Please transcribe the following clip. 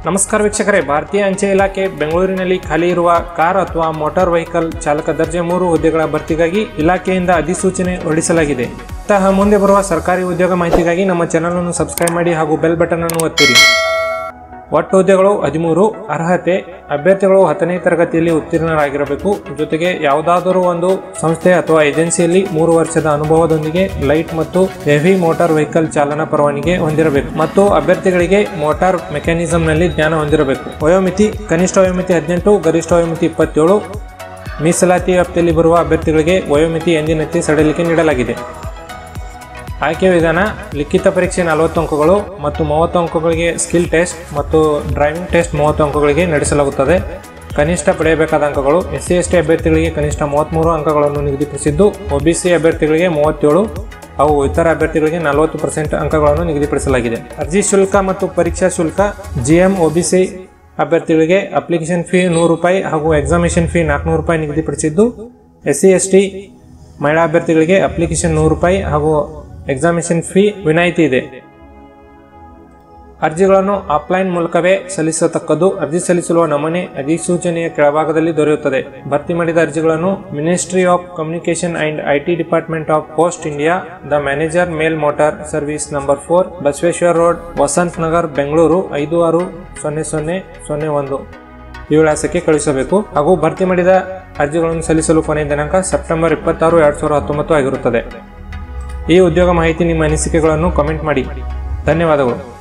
ನಮಸ್ಕಾರ ವೀಕ್ಷಕರೇ ಭಾರತೀಯ ಅಂಚೆ ಇಲಾಖೆ ಬೆಂಗಳೂರಿನಲ್ಲಿ ಖಾಲಿ ಇರುವ ಕಾರ್ ಅಥವಾ ಮೋಟಾರ್ ವೆಹಿಕಲ್ ಚಾಲಕ ದರ್ಜೆ ಮೂರು ಹುದ್ದೆಗಳ ಭರ್ತಿಗಾಗಿ ಇಲಾಖೆಯಿಂದ ಅಧಿಸೂಚನೆ ಹೊರಡಿಸಲಾಗಿದೆ ಇಂತಹ ಮುಂದೆ ಬರುವ ಸರ್ಕಾರಿ ಉದ್ಯೋಗ ಮಾಹಿತಿಗಾಗಿ ನಮ್ಮ ಚಾನಲ್ ಅನ್ನು ಸಬ್ಸ್ಕ್ರೈಬ್ ಮಾಡಿ ಹಾಗೂ ಬೆಲ್ ಬಟನ್ ಅನ್ನು ಒತ್ತಿರಿ ಒಟ್ಟು ಹುದ್ದೆಗಳು ಹದಿಮೂರು ಅರ್ಹತೆ ಅಭ್ಯರ್ಥಿಗಳು ಹತ್ತನೇ ತರಗತಿಯಲ್ಲಿ ಉತ್ತೀರ್ಣರಾಗಿರಬೇಕು ಜೊತೆಗೆ ಯಾವುದಾದರೂ ಒಂದು ಸಂಸ್ಥೆ ಅಥವಾ ಏಜೆನ್ಸಿಯಲ್ಲಿ ಮೂರು ವರ್ಷದ ಅನುಭವದೊಂದಿಗೆ ಲೈಟ್ ಮತ್ತು ಹೆವಿ ಮೋಟಾರ್ ವೆಹಿಕಲ್ ಚಾಲನಾ ಪರವಾನಗಿ ಹೊಂದಿರಬೇಕು ಮತ್ತು ಅಭ್ಯರ್ಥಿಗಳಿಗೆ ಮೋಟಾರ್ ಮೆಕ್ಯಾನಿಸಂನಲ್ಲಿ ಜ್ಞಾನ ಹೊಂದಿರಬೇಕು ವಯೋಮಿತಿ ಕನಿಷ್ಠ ವಯೋಮಿತಿ ಹದಿನೆಂಟು ಗರಿಷ್ಠ ವಯೋಮಿತಿ ಇಪ್ಪತ್ತೇಳು ಮೀಸಲಾತಿ ವ್ಯಾಪ್ತಿಯಲ್ಲಿ ಬರುವ ಅಭ್ಯರ್ಥಿಗಳಿಗೆ ವಯೋಮಿತಿ ಎಂದಿನಂತೆ ಸಡಿಲಿಕೆ ನೀಡಲಾಗಿದೆ ಆಯ್ಕೆ ವಿಧಾನ ಲಿಖಿತ ಪರೀಕ್ಷೆ ನಲವತ್ತು ಅಂಕಗಳು ಮತ್ತು ಮೂವತ್ತು ಅಂಕಗಳಿಗೆ ಸ್ಕಿಲ್ ಟೆಸ್ಟ್ ಮತ್ತು ಡ್ರೈವಿಂಗ್ ಟೆಸ್ಟ್ ಮೂವತ್ತು ಅಂಕಗಳಿಗೆ ನಡೆಸಲಾಗುತ್ತದೆ ಕನಿಷ್ಠ ಪಡೆಯಬೇಕಾದ ಅಂಕಗಳು ಎಸ್ ಸಿ ಎಸ್ ಟಿ ಅಭ್ಯರ್ಥಿಗಳಿಗೆ ಕನಿಷ್ಠ ಮೂವತ್ತ್ಮೂರು ಅಂಕಗಳನ್ನು ನಿಗದಿಪಡಿಸಿದ್ದು ಒಬಿಸಿ ಅಭ್ಯರ್ಥಿಗಳಿಗೆ ಮೂವತ್ತೇಳು ಹಾಗೂ ಇತರ ಅಭ್ಯರ್ಥಿಗಳಿಗೆ ನಲವತ್ತು ಪರ್ಸೆಂಟ್ ಅಂಕಗಳನ್ನು ನಿಗದಿಪಡಿಸಲಾಗಿದೆ ಅರ್ಜಿ ಶುಲ್ಕ ಮತ್ತು ಪರೀಕ್ಷಾ ಶುಲ್ಕ ಜಿಎಂ ಒಬಿಸಿ ಅಭ್ಯರ್ಥಿಗಳಿಗೆ ಅಪ್ಲಿಕೇಶನ್ ಫೀ ನೂರು ರೂಪಾಯಿ ಹಾಗೂ ಎಕ್ಸಾಮಿನೇಷನ್ ಫೀ ನಾಲ್ಕುನೂರು ರೂಪಾಯಿ ನಿಗದಿಪಡಿಸಿದ್ದು ಎಸ್ ಸಿ ಎಸ್ ಟಿ ಮಹಿಳಾ ಅಭ್ಯರ್ಥಿಗಳಿಗೆ ಅಪ್ಲಿಕೇಶನ್ ನೂರು ರೂಪಾಯಿ ಹಾಗೂ ಎಕ್ಸಾಮಿನೇಷನ್ ಫೀ ವಿನಾಯಿತಿ ಇದೆ ಅರ್ಜಿಗಳನ್ನು ಆಫ್ಲೈನ್ ಮೂಲಕವೇ ಸಲ್ಲಿಸತಕ್ಕದ್ದು ಅರ್ಜಿ ಸಲ್ಲಿಸುವ ನಮೂನೆ ಅಧಿಸೂಚನೆಯ ಕೆಳಭಾಗದಲ್ಲಿ ದೊರೆಯುತ್ತದೆ ಭರ್ತಿ ಮಾಡಿದ ಅರ್ಜಿಗಳನ್ನು ministry of communication and IT department of post India the manager mail motor service number four Basaveshwara road Vasant Nagar Bengaluru ಐದು ಆರು ಸೊನ್ನೆ ಸೊನ್ನೆ ಸೊನ್ನೆ ಒಂದು ಈ ವಿಳಾಸಕ್ಕೆ ಕಳುಹಿಸಬೇಕು ಹಾಗೂ ಭರ್ತಿ ಮಾಡಿದ ಅರ್ಜಿಗಳನ್ನು ಸಲ್ಲಿಸಲು ಕೊನೆಯ ದಿನಾಂಕ ಸೆಪ್ಟೆಂಬರ್ ಇಪ್ಪತ್ತಾರು ಎರಡು ಸಾವಿರದ ಹತ್ತೊಂಬತ್ತು ಆಗಿರುತ್ತದೆ ಈ ಉದ್ಯೋಗ ಮಾಹಿತಿ ನಿಮ್ಮ ಅನಿಸಿಕೆಗಳನ್ನು ಕಾಮೆಂಟ್ ಮಾಡಿ ಧನ್ಯವಾದಗಳು